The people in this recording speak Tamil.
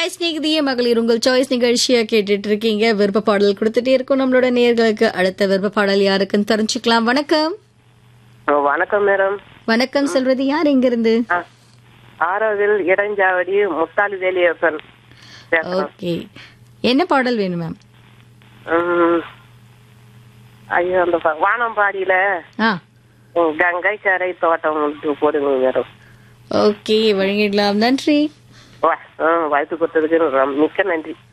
ஹாய் ஸ்நேகிதிய மகளிர் உங்கள் சாய்ஸ் நிகழ்ச்சியை கேட்டுட்டு இருக்கீங்க விருப்ப பாடல் கொடுத்துட்டே இருக்கும் நம்மளோட நேர்களுக்கு அடுத்த விருப்ப பாடல் யாருக்குன்னு தெரிஞ்சுக்கலாம் வணக்கம் ஓ, வணக்கம் மேடம் வணக்கம் சொல்றது யார் எங்க இருந்து ஆ, ஆரோவில் இடஞ்சாவடி முத்தாலி வேலியப்பன் பேசுறேன். ஓகே என்ன பாடல் வேணும் மேம் ம், ஐயோ அந்த ப- வானம்பாடியில ஆ ம், கங்கை கரை தோட்டம் மட்டும் போடுங்க மேடம் ஓகே வழங்கிடலாம் நன்றி வா- ஆ, வாய்ப்பு கொடுத்ததுக்கு ரொம்ப மிக்க நன்றி